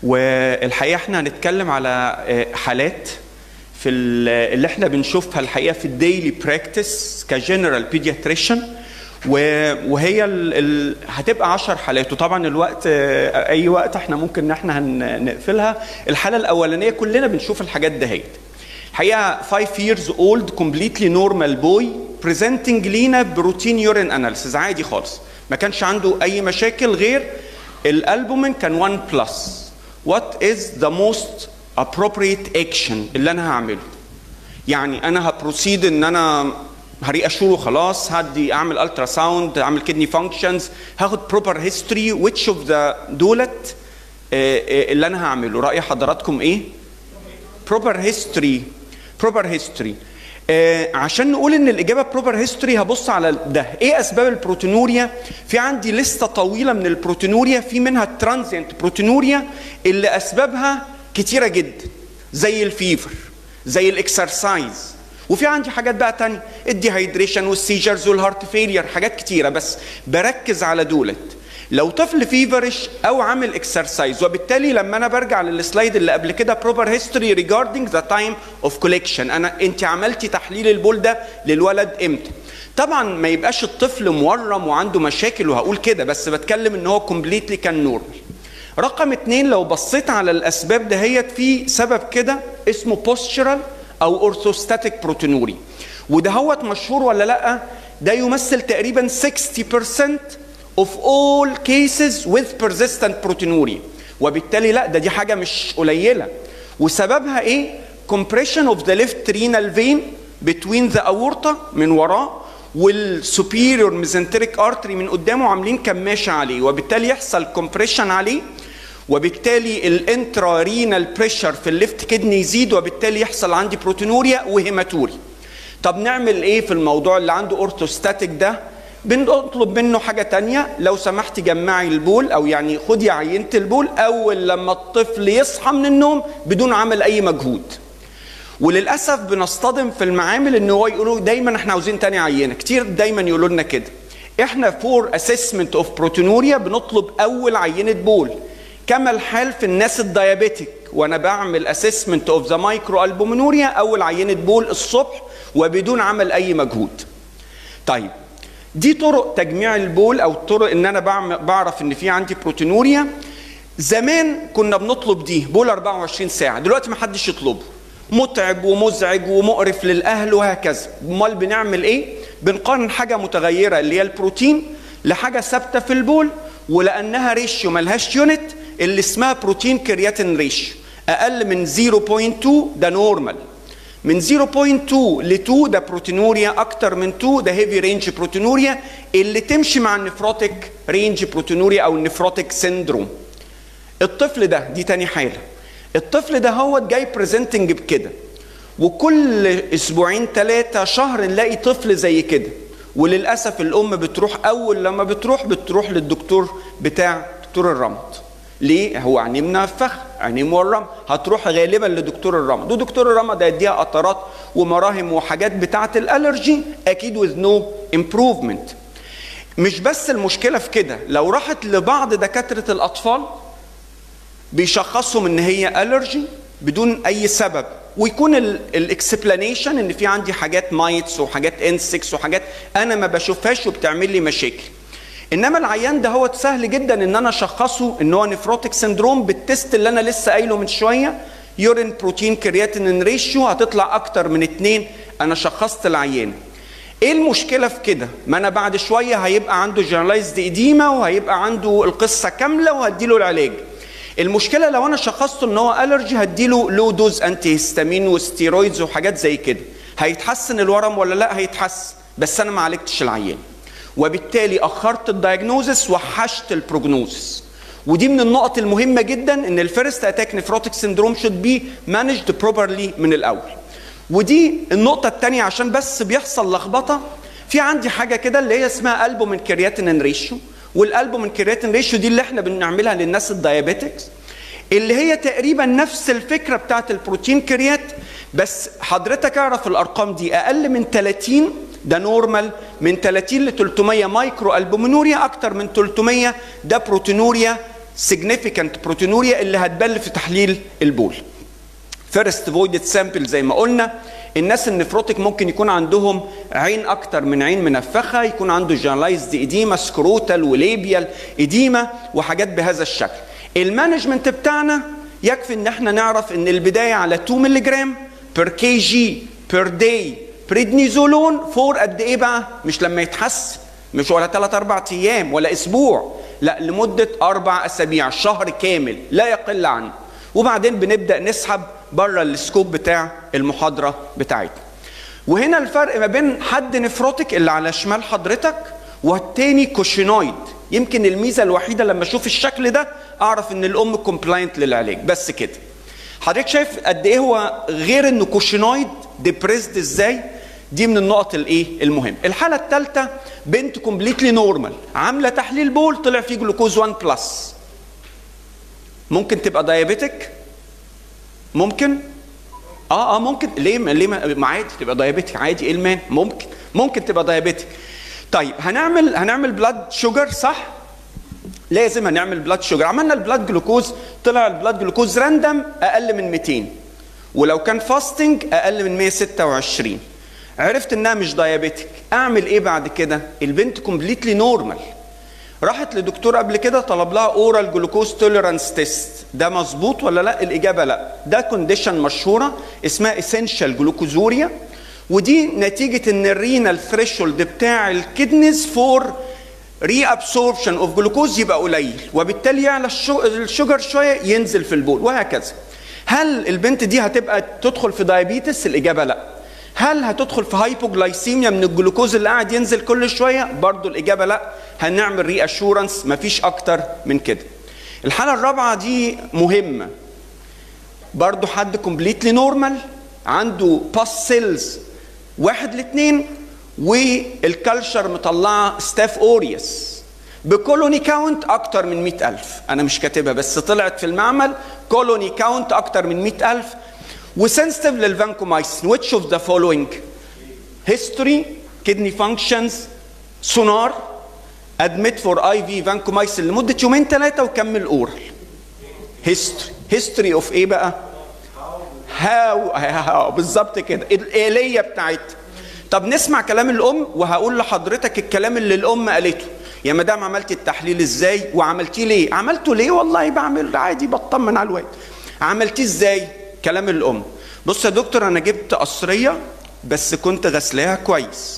والحقيقه احنا هنتكلم على حالات في اللي احنا بنشوفها الحقيقه في الديلي براكتس كجنرال بيدياتريشن وهي ال ال هتبقى 10 حالات وطبعا الوقت اي وقت احنا ممكن ان احنا هنقفلها الحاله الاولانيه كلنا بنشوف الحاجات دهيت الحقيقه 5 years old completely normal boy presenting لينا بروتين يورين اناليسيز عادي خالص ما كانش عنده اي مشاكل غير الالبومين كان 1 بلس what is the most appropriate action اللي انا هعمله يعني انا هبروسيد ان انا هري اشور خلاص هدي اعمل الترا ساوند اعمل كدني فانكشنز هاخد بروبر هيستوري ويتش اوف ذا دولت اللي انا هعمله راي حضراتكم ايه بروبر هيستوري بروبر هيستوري عشان نقول ان الاجابه بروبر هيستوري هبص على ده ايه اسباب البروتينوريا في عندي لسته طويله من البروتينوريا في منها الترانزيانت بروتينوريا اللي اسبابها كتيره جدا زي الفيفر زي الاكسرسايز وفي عندي حاجات بقى تانية الديهايدريشن والسيجرز والهارت فيلير حاجات كتيره بس بركز على دولت لو طفل فيفرش او عامل اكسرسايز وبالتالي لما انا برجع للسلايد اللي قبل كده بروبر هيستوري ريجاردنج ذا تايم اوف كوليكشن انا انت عملتي تحليل البول ده للولد امتى طبعا ما يبقاش الطفل مورم وعنده مشاكل وهقول كده بس بتكلم ان هو كومبليتلي كان نورمال رقم اتنين لو بصيت على الاسباب دهيت في سبب كده اسمه بوستشرال او اورثوستاتيك بروتينوري وده هوت مشهور ولا لا ده يمثل تقريبا 60% of all cases with persistent proteinuria وبالتالي لا ده دي حاجه مش قليله وسببها ايه compression of the left renal vein between the aorta من وراه والسوبيريور ميزنتريك ارتري من قدامه عاملين كماشه عليه وبالتالي يحصل كومبريشن عليه وبالتالي الانترا رينال بريشر في الليفت كدني يزيد وبالتالي يحصل عندي بروتينوريا وهيماتوري طب نعمل ايه في الموضوع اللي عنده اورثوستاتيك ده بنطلب منه حاجه تانية لو سمحت جمعي البول او يعني خدي عينه البول اول لما الطفل يصحى من النوم بدون عمل اي مجهود وللاسف بنصطدم في المعامل ان هو يقولوا دايما احنا عاوزين تاني عينه كتير دايما يقولوا لنا كده احنا فور اسسمنت اوف بروتينوريا بنطلب اول عينه بول كما الحال في الناس الديابيتك وانا بعمل اسسمنت اوف ذا مايكرو البومينوريا اول عينه بول الصبح وبدون عمل اي مجهود طيب دي طرق تجميع البول او طرق ان انا بعرف ان في عندي بروتينوريا زمان كنا بنطلب دي بول 24 ساعه دلوقتي ما حدش يطلبه متعب ومزعج ومقرف للاهل وهكذا امال بنعمل ايه بنقارن حاجه متغيره اللي هي البروتين لحاجه ثابته في البول ولانها ريشيو ملهاش يونت اللي اسمها بروتين كرياتين ريشيو اقل من 0.2 ده نورمال من 0.2 ل 2 ده بروتينوريا اكتر من 2 ده هيفي رينج بروتينوريا اللي تمشي مع النفروتيك رينج بروتينوريا او النفروتيك سيندروم الطفل ده دي تاني حاله الطفل ده هو جاي بريزنتنج بكده وكل اسبوعين ثلاثه شهر نلاقي طفل زي كده وللاسف الام بتروح اول لما بتروح بتروح للدكتور بتاع دكتور الرمد ليه هو عينيه منفخ عينيه مورم هتروح غالبا لدكتور الرمد ودكتور الرمد هيديها قطرات ومراهم وحاجات بتاعه الالرجي اكيد with no improvement مش بس المشكله في كده لو راحت لبعض دكاتره الاطفال بيشخصهم ان هي الرجي بدون اي سبب ويكون الاكسبلانيشن ان في عندي حاجات مايتس وحاجات انسكس وحاجات انا ما بشوفهاش وبتعمل لي مشاكل انما العيان ده هو سهل جدا ان انا اشخصه ان هو نفروتيك سندروم بالتست اللي انا لسه قايله من شويه يورين بروتين كرياتين ريشيو هتطلع اكتر من اتنين انا شخصت العيان ايه المشكله في كده ما انا بعد شويه هيبقى عنده جنرالايزد اديما وهيبقى عنده القصه كامله وهديله العلاج المشكله لو انا شخصته ان هو الرجي هديله لو دوز انتي هيستامين وستيرويدز وحاجات زي كده هيتحسن الورم ولا لا هيتحسن بس انا ما عالجتش العيان وبالتالي اخرت الدايجنوزس وحشت البروجنوزس ودي من النقط المهمه جدا ان الفيرست اتاك نفروتيك سندروم شود بي مانجد بروبرلي من الاول ودي النقطه الثانيه عشان بس بيحصل لخبطه في عندي حاجه كده اللي هي اسمها البومين كرياتين ريشيو والالبومين كرياتين ريشيو دي اللي احنا بنعملها للناس الدايابيتكس اللي هي تقريبا نفس الفكره بتاعت البروتين كريات بس حضرتك اعرف الارقام دي اقل من 30 ده نورمال من 30 ل 300 مايكرو البومينوريا اكتر من 300 ده بروتينوريا significant بروتينوريا اللي هتبان في تحليل البول فيرست فويدد سامبل زي ما قلنا الناس النفروتيك ممكن يكون عندهم عين اكتر من عين منفخه يكون عنده جنرالايزد اديما سكروتال وليبيال اديما وحاجات بهذا الشكل المانجمنت بتاعنا يكفي ان احنا نعرف ان البدايه على 2 مللي جرام بير كي جي بير داي بريدنيزولون فور قد ايه بقى مش لما يتحسن مش ولا 3 4 ايام ولا اسبوع لا لمده اربع اسابيع شهر كامل لا يقل عنه وبعدين بنبدا نسحب بره السكوب بتاع المحاضره بتاعتنا وهنا الفرق ما بين حد نفروتك اللي على شمال حضرتك والتاني كوشينويد يمكن الميزه الوحيده لما اشوف الشكل ده اعرف ان الام كومبلاينت للعلاج بس كده حضرتك شايف قد ايه هو غير انه كوشينويد ديبريسد ازاي دي من النقط الايه المهم الحاله الثالثه بنت كومبليتلي نورمال عامله تحليل بول طلع فيه جلوكوز 1 بلس ممكن تبقى دايابيتك ممكن اه اه ممكن ليه ليه ما عادي تبقى دايابيتك عادي ايه المان ممكن ممكن تبقى دايابيتك طيب هنعمل هنعمل بلاد شوجر صح لازم هنعمل بلاد شوجر عملنا البلاد جلوكوز طلع البلاد جلوكوز راندم اقل من 200 ولو كان فاستنج اقل من 126 عرفت انها مش دايابيتك اعمل ايه بعد كده البنت كومبليتلي نورمال راحت لدكتور قبل كده طلب لها اورال جلوكوز توليرانس تيست ده مظبوط ولا لا الاجابه لا ده كونديشن مشهوره اسمها اسينشال جلوكوزوريا ودي نتيجه ان الرينال ثريشولد بتاع الكدنز فور ري ابسوربشن اوف جلوكوز يبقى قليل وبالتالي يعلى الشوجر شويه ينزل في البول وهكذا هل البنت دي هتبقى تدخل في دايابيتس الاجابه لا هل هتدخل في هايبوجلايسيميا من الجلوكوز اللي قاعد ينزل كل شويه برضو الاجابه لا هنعمل ري اشورنس مفيش اكتر من كده الحاله الرابعه دي مهمه برضو حد كومبليتلي نورمال عنده باس سيلز واحد لاثنين والكالشر مطلعه ستاف اوريوس بكولوني كاونت اكتر من مئة ألف انا مش كاتبها بس طلعت في المعمل كولوني كاونت اكتر من مئة ألف وسنسيتيف للفانكومايسين which of the following history kidney functions sonar admit for IV vancomycin لمدة يومين ثلاثة وكمل اورال history history of ايه بقى هاو هاو بالظبط كده الآلية بتاعتها طب نسمع كلام الام وهقول لحضرتك الكلام اللي الام قالته يا مدام عملتي التحليل ازاي وعملتيه ليه عملته ليه والله بعمل عادي بطمن على الواد عملتيه ازاي كلام الام بص يا دكتور انا جبت قصريه بس كنت غسلاها كويس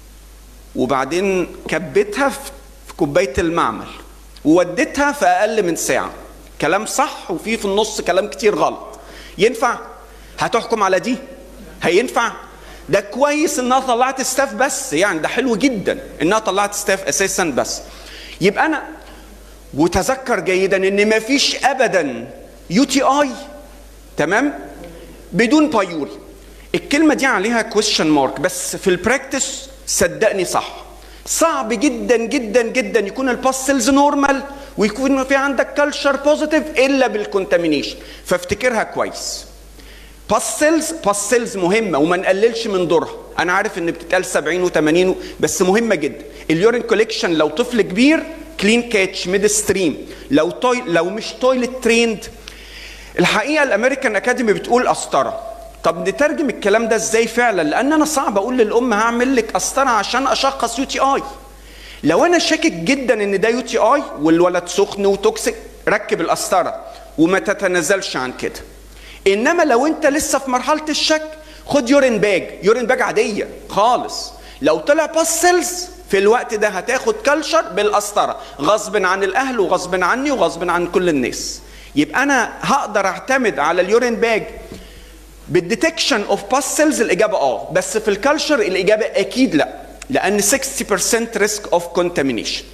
وبعدين كبيتها في كوبايه المعمل ووديتها في اقل من ساعه كلام صح وفي في النص كلام كتير غلط ينفع هتحكم على دي هينفع ده كويس انها طلعت ستاف بس يعني ده حلو جدا انها طلعت ستاف اساسا بس يبقى انا وتذكر جيدا ان مفيش ابدا يو تي اي تمام بدون بايوري الكلمه دي عليها كويشن مارك بس في البراكتس صدقني صح صعب جدا جدا جدا يكون الباس سيلز نورمال ويكون في عندك كلتشر بوزيتيف الا بالكونتامينيشن فافتكرها كويس باس سيلز باس سيلز مهمه وما نقللش من دورها انا عارف ان بتتقال 70 و80 بس مهمه جدا اليورين كوليكشن لو طفل كبير كلين كاتش ميد ستريم لو توي لو مش تويلت تريند الحقيقه الامريكان اكاديمي بتقول قسطره طب نترجم الكلام ده ازاي فعلا لان انا صعب اقول للام هعمل لك قسطره عشان اشخص يو تي اي لو انا شاكك جدا ان ده يو تي اي والولد سخن وتوكسيك ركب القسطره وما تتنازلش عن كده انما لو انت لسه في مرحله الشك خد يورين باج يورين باج عاديه خالص لو طلع باس سيلز في الوقت ده هتاخد كلشر بالقسطره غصب عن الاهل وغصب عني وغصب عن كل الناس يبقى انا هقدر اعتمد على اليورين باج بالديتكشن اوف باس سيلز الاجابه اه بس في الكالشر الاجابه اكيد لا لان 60% ريسك اوف كونتامينيشن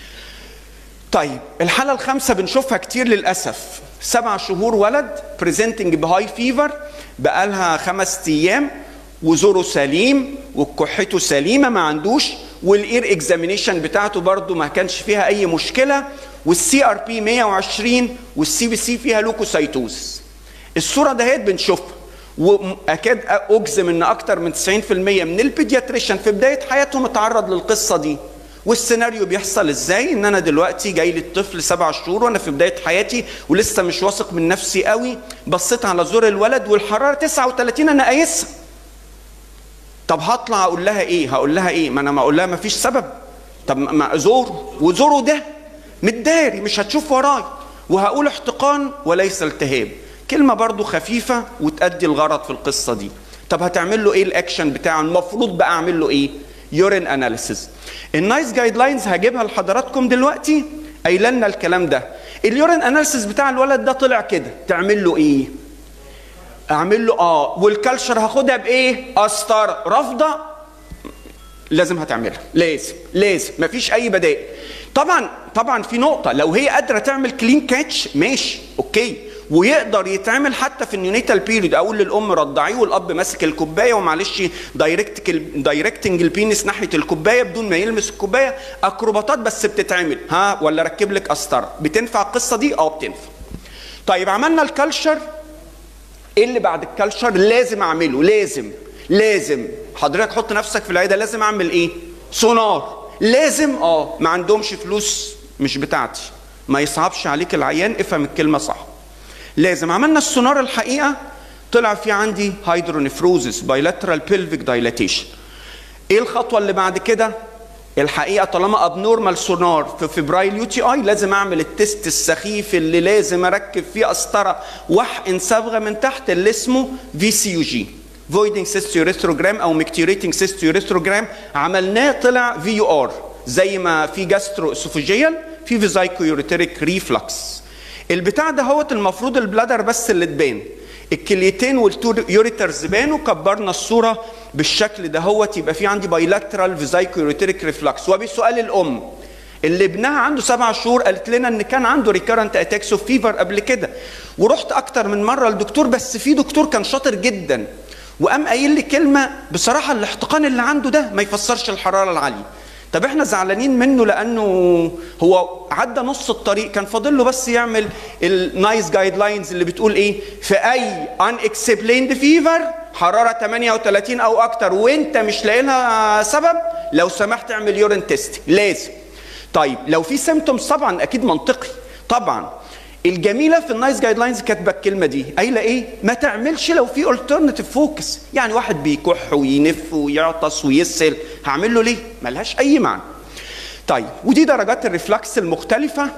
طيب الحاله الخامسه بنشوفها كتير للاسف سبع شهور ولد بريزنتنج بهاي فيفر بقالها خمس ايام وزوره سليم وكحته سليمه ما عندوش والاير اكزامينيشن بتاعته برضو ما كانش فيها اي مشكله والسي ار بي 120 والسي بي سي فيها لوكوسايتوز الصوره دهيت بنشوفها واكاد اجزم ان اكتر من 90% من البيدياتريشن في بدايه حياتهم اتعرض للقصه دي والسيناريو بيحصل ازاي ان انا دلوقتي جاي لي الطفل سبع شهور وانا في بدايه حياتي ولسه مش واثق من نفسي قوي بصيت على زور الولد والحراره 39 انا قايسها طب هطلع اقول لها ايه هقول لها ايه ما انا ما اقول لها ما فيش سبب طب ما زوره وزوره ده متداري مش هتشوف وراي وهقول احتقان وليس التهاب كلمه برضو خفيفه وتأدي الغرض في القصه دي طب هتعمل له ايه الاكشن بتاعه المفروض بقى اعمل له ايه يورين اناليسيز النايس جايد لاينز هجيبها لحضراتكم دلوقتي قايله لنا الكلام ده اليورين اناليسيز بتاع الولد ده طلع كده تعمل له ايه اعمل له اه والكالشر هاخدها بايه قسطره رافضه لازم هتعملها لازم لازم مفيش اي بدائل طبعا طبعا في نقطه لو هي قادره تعمل كلين كاتش ماشي اوكي ويقدر يتعمل حتى في النيونيتال بيريود اقول للام رضعيه والاب ماسك الكوبايه ومعلش دايركت دايركتنج البينس ناحيه الكوبايه بدون ما يلمس الكوبايه اكروباتات بس بتتعمل ها ولا ركب لك قسطره بتنفع القصه دي اه بتنفع طيب عملنا الكالشر ايه اللي بعد الكالشر لازم اعمله لازم لازم حضرتك حط نفسك في العياده لازم اعمل ايه سونار لازم اه ما عندهمش فلوس مش بتاعتي ما يصعبش عليك العيان افهم الكلمه صح لازم عملنا السونار الحقيقه طلع في عندي هيدرونيفروزس بايلاترال بيلفيك دايلاتيشن ايه الخطوه اللي بعد كده الحقيقه طالما ابنورمال سونار في فبرايل يو تي اي لازم اعمل التست السخيف اللي لازم اركب فيه قسطره واحقن صبغه من تحت اللي اسمه في سي يو جي فويدنج سيستيوريثروجرام او ميكتيوريتنج سيستيوريثروجرام عملناه طلع في يو ار زي ما في جاسترو اسوفوجيال في فيزايكو يوريتريك ريفلكس البتاع ده هوت المفروض البلادر بس اللي تبان الكليتين والتو يوريترز بانوا كبرنا الصوره بالشكل ده هوت يبقى في عندي بايلاترال فيزايكو يوريتريك ريفلكس وبسؤال الام اللي ابنها عنده سبع شهور قالت لنا ان كان عنده ريكارنت اتاكس اوف فيفر قبل كده ورحت اكتر من مره للدكتور بس في دكتور كان شاطر جدا وقام قايل لي كلمه بصراحه الاحتقان اللي عنده ده ما يفسرش الحراره العاليه طب احنا زعلانين منه لانه هو عدى نص الطريق كان فاضل له بس يعمل النايس جايد لاينز اللي بتقول ايه في اي ان اكسبليند فيفر حراره 38 او اكتر وانت مش لاقي لها سبب لو سمحت اعمل يورين تيست لازم طيب لو في سيمتومز طبعا اكيد منطقي طبعا الجميله في النايس جايد لاينز كاتبه الكلمه دي قايله ايه ما تعملش لو في الترناتيف فوكس يعني واحد بيكح وينف ويعطس ويسل هعمل له ليه ملهاش اي معنى طيب ودي درجات الريفلكس المختلفه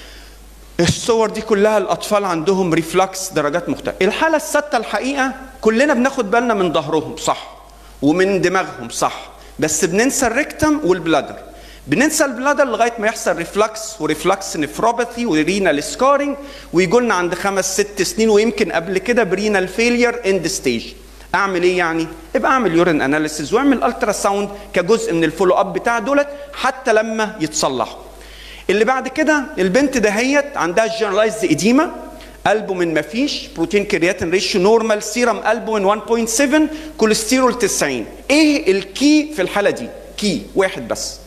الصور دي كلها الاطفال عندهم ريفلكس درجات مختلفه الحاله السادسه الحقيقه كلنا بناخد بالنا من ظهرهم صح ومن دماغهم صح بس بننسى الريكتم والبلادر بننسى البلادر لغايه ما يحصل ريفلكس وريفلكس نفروباثي ورينال سكارينج ويجوا لنا عند خمس ست سنين ويمكن قبل كده برينال فيلير اند ستيج اعمل ايه يعني؟ ابقى اعمل يورين اناليسيز واعمل الترا ساوند كجزء من الفولو اب بتاع دولت حتى لما يتصلحوا. اللي بعد كده البنت دهيت عندها جنرالايزد اديما البومين ما فيش بروتين كرياتين ريشيو نورمال سيرم البومين 1.7 كوليسترول 90 ايه الكي في الحاله دي؟ كي واحد بس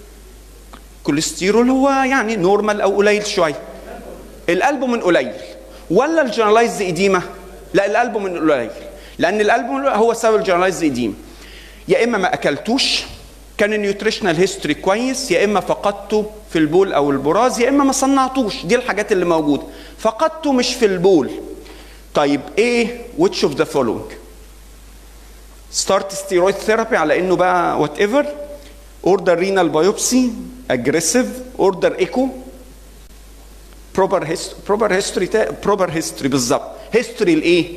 كوليسترول هو يعني نورمال او قليل شويه الالبومين قليل ولا الجنرالايز ايديما لا الالبومين قليل لان الالبومين هو سبب الجنرالايز ايديما يا اما ما اكلتوش كان النيوتريشنال هيستوري كويس يا اما فقدته في البول او البراز يا اما ما صنعتوش دي الحاجات اللي موجوده فقدته مش في البول طيب ايه which of the following ستارت ستيرويد ثيرابي على انه بقى وات ايفر اوردر رينال بايوبسي اجريسيف اوردر ايكو بروبر هيستوري بروبر هيستوري بروبر هيستوري بالظبط هيستوري الايه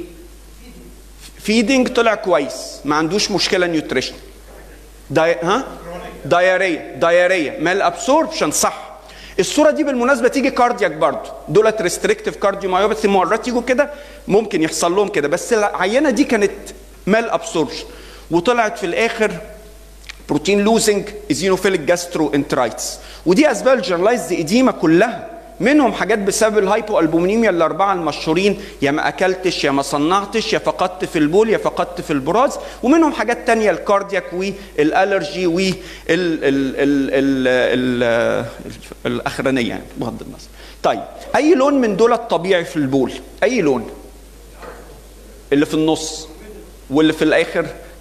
فيدنج طلع كويس ما عندوش مشكله نيوتريشن داي... ها دايريا دايريا مال ابسوربشن صح الصوره دي بالمناسبه تيجي كاردياك برضه دولت ريستريكتيف كارديو مايوباثي مرات يجوا كده ممكن يحصل لهم كده بس العينه دي كانت مال ابسوربشن وطلعت في الاخر بروتين لوزنج ايزينوفيليك جاسترو انترايتس ودي اسباب الجنرالايزد ايديما كلها منهم حاجات بسبب الهايبو البومينيميا الاربعه المشهورين يا ما اكلتش يا ما صنعتش يا فقدت في البول يا فقدت في البراز ومنهم حاجات تانية الكاردياك والالرجي وال ال ال ال ال الاخرانيه يعني بغض النظر طيب اي لون من دول الطبيعي في البول اي لون اللي في النص واللي في الاخر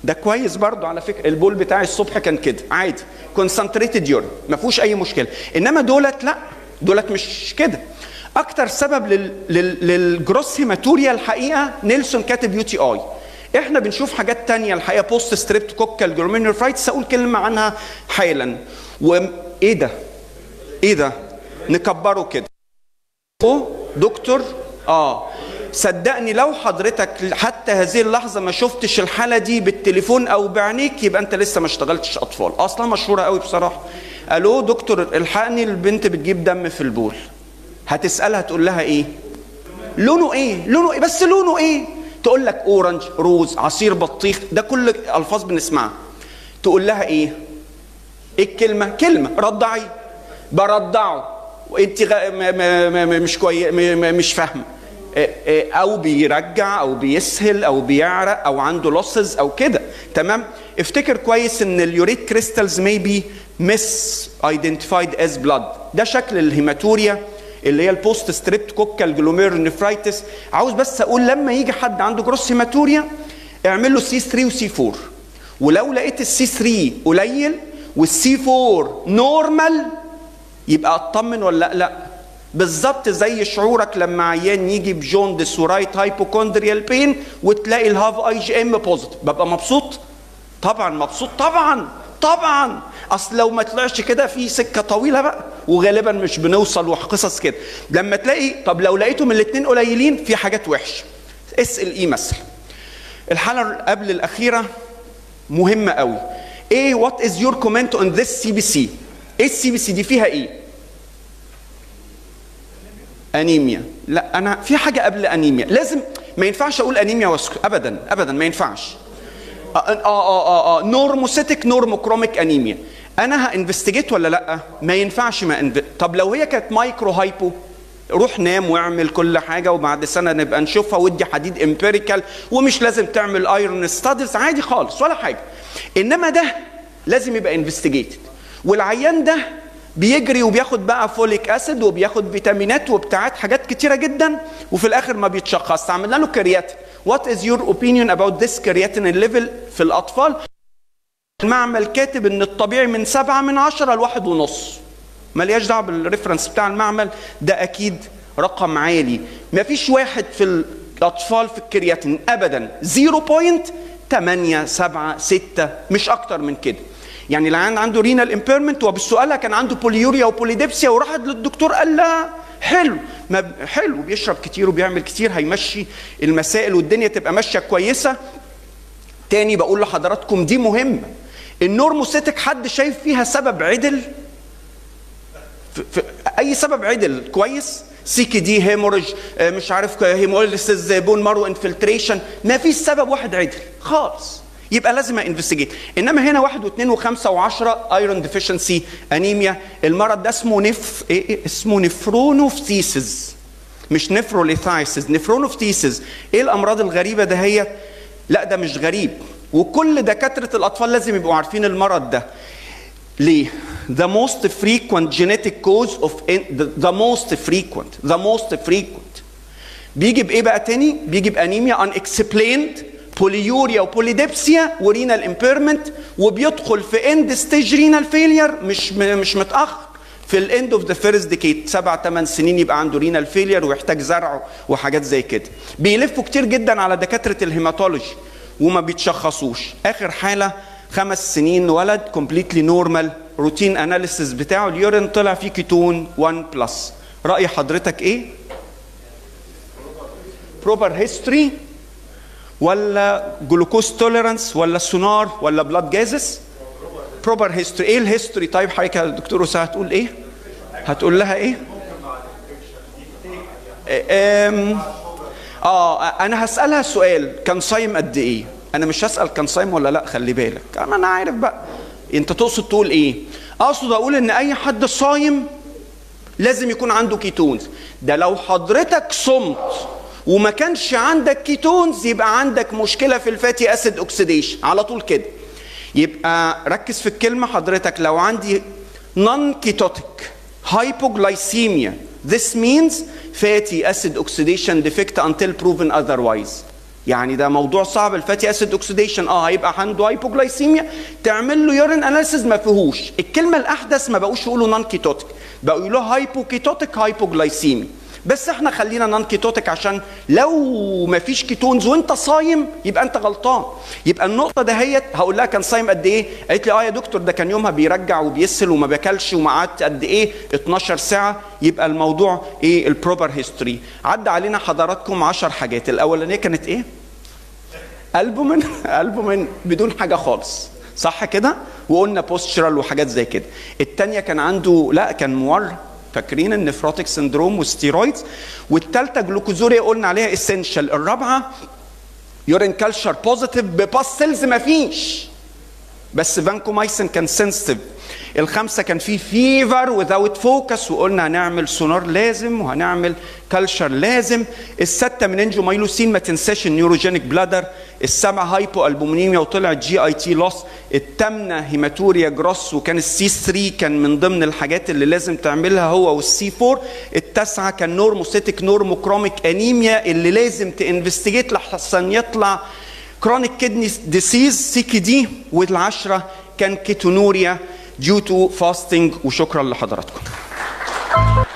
ده كويس برضو على فكره البول بتاعي الصبح كان كده عادي كونسنتريتد يورين ما فيهوش اي مشكله انما دولت لا دولت مش كده اكتر سبب لل... لل... للجروس هيماتوريا الحقيقه نيلسون كاتب يو تي اي احنا بنشوف حاجات تانية الحقيقه بوست ستريبت كوكال جلوميرولوفرايتس اقول كلمه عنها حالا وايه ده ايه ده نكبره كده او دكتور اه صدقني لو حضرتك حتى هذه اللحظة ما شفتش الحالة دي بالتليفون أو بعينيك يبقى أنت لسه ما اشتغلتش أطفال أصلا مشهورة قوي بصراحة ألو دكتور الحقني البنت بتجيب دم في البول هتسألها تقول لها إيه لونه إيه لونه إيه بس لونه إيه تقول لك أورنج روز عصير بطيخ ده كل ألفاظ بنسمعها تقول لها إيه إيه الكلمة كلمة رضعي برضعه وانت غ... م... م... م... مش كويس م... مش فاهمه او بيرجع او بيسهل او بيعرق او عنده لوسز او كده تمام افتكر كويس ان اليوريت كريستالز may be مس ايدنتيفايد از بلاد ده شكل الهيماتوريا اللي هي البوست ستريبت كوكال جلوميرونيفرايتس عاوز بس اقول لما يجي حد عنده جروس هيماتوريا اعمل له سي 3 وسي 4 ولو لقيت السي 3 قليل والسي 4 نورمال يبقى اطمن ولا لا لا بالظبط زي شعورك لما عيان يجي بجوندس ورايت هايبوكوندريال بين وتلاقي الهاف اي جي ام بوزيتيف ببقى مبسوط طبعا مبسوط طبعا طبعا اصل لو ما طلعش كده في سكه طويله بقى وغالبا مش بنوصل وقصص كده لما تلاقي طب لو لقيتهم الاثنين قليلين في حاجات وحشه اسال ايه مثلا الحاله قبل الاخيره مهمه قوي ايه وات از يور كومنت اون ذس سي بي سي ايه السي بي سي دي فيها ايه انيميا لا انا في حاجه قبل انيميا لازم ما ينفعش اقول انيميا واسكت ابدا ابدا ما ينفعش اه اه اه اه نورموسيتك نورموكروميك انيميا انا هانفستيجيت ولا لا ما ينفعش ما انف... طب لو هي كانت مايكرو هايبو روح نام واعمل كل حاجه وبعد سنه نبقى نشوفها ودي حديد امبيريكال ومش لازم تعمل ايرون ستاديز عادي خالص ولا حاجه انما ده لازم يبقى انفستيجيتد والعيان ده بيجري وبياخد بقى فوليك اسيد وبياخد فيتامينات وبتاعات حاجات كتيره جدا وفي الاخر ما بيتشخص عملنا له كرياتين وات از يور اوبينيون اباوت ذس كرياتين ليفل في الاطفال المعمل كاتب ان الطبيعي من سبعة من عشرة لواحد ونص ملياش دعوه بالريفرنس بتاع المعمل ده اكيد رقم عالي ما فيش واحد في الاطفال في الكرياتين ابدا 0.8 7 6 مش اكتر من كده يعني العيان عنده رينال امبيرمنت وبالسؤالها كان عنده بوليوريا وبوليديبسيا وراحت للدكتور قال لها حلو ما حلو بيشرب كتير وبيعمل كتير هيمشي المسائل والدنيا تبقى ماشيه كويسه تاني بقول لحضراتكم دي مهمه النورموسيتك حد شايف فيها سبب عدل في في اي سبب عدل كويس سيكي دي هيموريج مش عارف هيموليسيس بون مارو انفلتريشن ما فيش سبب واحد عدل خالص يبقى لازم انفستيجيت انما هنا واحد واثنين وخمسه وعشره ايرون ديفيشنسي انيميا المرض ده اسمه نف إيه إيه اسمه نفرونوفتيسز مش نفروليثايسز نفرونوفتيسز ايه الامراض الغريبه ده هي لا ده مش غريب وكل دكاتره الاطفال لازم يبقوا عارفين المرض ده ليه the most frequent genetic cause of the, the most frequent the most frequent بيجي بايه بقى تاني بيجي بانيميا unexplained بوليوريا وبوليديبسيا ورينال امبيرمنت وبيدخل في اند ستيج رينال فيلير مش مش متاخر في الاند اوف ذا فيرست ديكيد سبع ثمان سنين يبقى عنده رينال فيلير ويحتاج زرع وحاجات زي كده بيلفوا كتير جدا على دكاتره الهيماتولوجي وما بيتشخصوش اخر حاله خمس سنين ولد كومبليتلي نورمال روتين اناليسيس بتاعه اليورين طلع فيه كيتون 1 بلس راي حضرتك ايه بروبر هيستوري ولا جلوكوز توليرانس ولا سونار ولا بلاد جازس بروبر هيستوري ايه الهيستوري طيب حضرتك يا دكتور وسام هتقول ايه هتقول لها ايه أم اه انا هسالها سؤال كان صايم قد ايه انا مش هسال كان صايم ولا لا خلي بالك انا عارف بقى انت تقصد تقول ايه اقصد اقول ان اي حد صايم لازم يكون عنده كيتونز ده لو حضرتك صمت وما كانش عندك كيتونز يبقى عندك مشكله في الفاتي اسيد اوكسيديشن على طول كده يبقى ركز في الكلمه حضرتك لو عندي نون كيتوتيك hypoglycemia this means fatty acid oxidation defect until proven otherwise يعني ده موضوع صعب الفاتي اسيد اوكسيديشن اه هيبقى عنده هايبوجلايسيميا تعمل له يورين اناليسيز ما فيهوش الكلمه الاحدث ما بقوش يقولوا نون كيتوتيك بقوا يقولوا هايبوكيتوتيك هايبوجلايسيمي بس احنا خلينا نون كيتوتيك عشان لو ما فيش كيتونز وانت صايم يبقى انت غلطان يبقى النقطه دهيت هقول لها كان صايم قد ايه قالت لي اه يا دكتور ده كان يومها بيرجع وبيسل وما بياكلش وما قعدت قد ايه 12 ساعه يبقى الموضوع ايه البروبر هيستوري عدى علينا حضراتكم 10 حاجات الاولانيه كانت ايه البومين البومين بدون حاجه خالص صح كده وقلنا بوستشرال وحاجات زي كده الثانيه كان عنده لا كان مورم فاكرين النفروتيك سندروم والستيرويدز والثالثه جلوكوزوريا قلنا عليها اسينشال الرابعه يورين كالشر بوزيتيف بباس سيلز ما فيش بس فانكومايسين كان سنسيتيف الخمسه كان فيه فيفر وذاوت فوكس وقلنا هنعمل سونار لازم وهنعمل كالشر لازم السته من انجومايلوسين ما تنساش النيوروجينيك بلادر السبعه هايبو البومينيميا وطلعت جي اي تي لوس الثامنه هيماتوريا جروس وكان السي 3 كان من ضمن الحاجات اللي لازم تعملها هو والسي 4 التاسعه كان نورموسيتك نورموكروميك انيميا اللي لازم تنفستيجيت لحسن يطلع كرونيك كيدني ديسيز سي كي دي والعشره كان كيتونوريا due to fasting وشكرا لحضراتكم